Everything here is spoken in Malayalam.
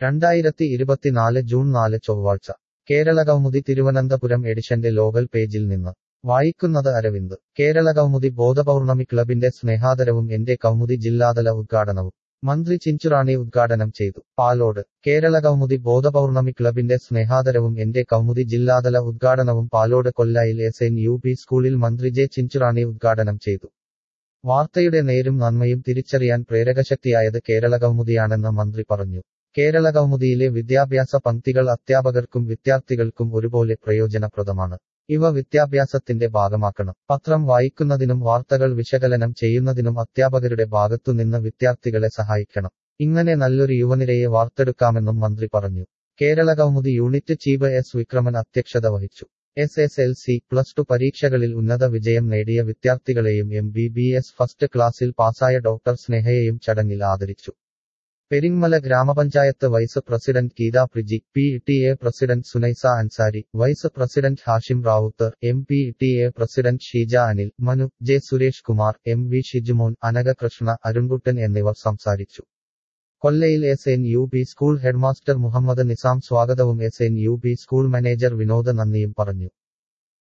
രണ്ടായിരത്തി ഇരുപത്തിനാല് ജൂൺ നാല് ചൊവ്വാഴ്ച കേരളകൗമുദി തിരുവനന്തപുരം എഡിഷന്റെ ലോകൽ പേജിൽ നിന്ന് വായിക്കുന്നത് അരവിന്ദ് കേരളകൗമുദി ബോധപൗർണമി ക്ലബിന്റെ സ്നേഹാദരവും എന്റെ കൗമുദി ജില്ലാതല ഉദ്ഘാടനവും മന്ത്രി ചിഞ്ചുറാണി ഉദ്ഘാടനം ചെയ്തു പാലോട് കേരളകൗമുദി ബോധപൗർണമി ക്ലബിന്റെ സ്നേഹാദരവും എന്റെ കൗമുദി ജില്ലാതല ഉദ്ഘാടനവും Palode Kollayil S N U P സ്കൂളിൽ മന്ത്രി ജെ ചിഞ്ചുറാണി ഉദ്ഘാടനം ചെയ്തു വാർത്തയുടെ നേരും നന്മയും തിരിച്ചറിയാൻ പ്രേരകശക്തിയായത് കേരളകൗമുദിയാണെന്ന് മന്ത്രി പറഞ്ഞു കേരളകൗമുദിയിലെ വിദ്യാഭ്യാസ പംക്തികൾ അധ്യാപകർക്കും വിദ്യാർത്ഥികൾക്കും ഒരുപോലെ പ്രയോജനപ്രദമാണ് ഇവ വിദ്യാഭ്യാസത്തിന്റെ ഭാഗമാക്കണം പത്രം വായിക്കുന്നതിനും വാർത്തകൾ വിശകലനം ചെയ്യുന്നതിനും അധ്യാപകരുടെ ഭാഗത്തുനിന്ന് വിദ്യാർത്ഥികളെ സഹായിക്കണം ഇങ്ങനെ നല്ലൊരു യുവനിരയെ വാർത്തെടുക്കാമെന്നും മന്ത്രി പറഞ്ഞു Kerala Kaumudi unit chief S Vikraman അധ്യക്ഷത വഹിച്ചു S S L C plus two പരീക്ഷകളിൽ ഉന്നത വിജയം നേടിയ വിദ്യാർത്ഥികളെയും M B B S first ക്ലാസ്സിൽ പാസായ ഡോക്ടർ സ്നേഹയെയും ചടങ്ങിൽ ആദരിച്ചു Peringamala grama panchayat vice president Geetha Priji P T A president Sunaisa Ansari vice president Hashim Ravuth M P T A president Sheeja Anil Manu J Suresh Kumar M V Shijumon Anaghakrishna Arunkuttan എന്നിവർ സംസാരിച്ചു Kollayil S N U P school headmaster Muhammad Nizam സ്വാഗതവും S N U P school manager Vinod നന്ദിയും പറഞ്ഞു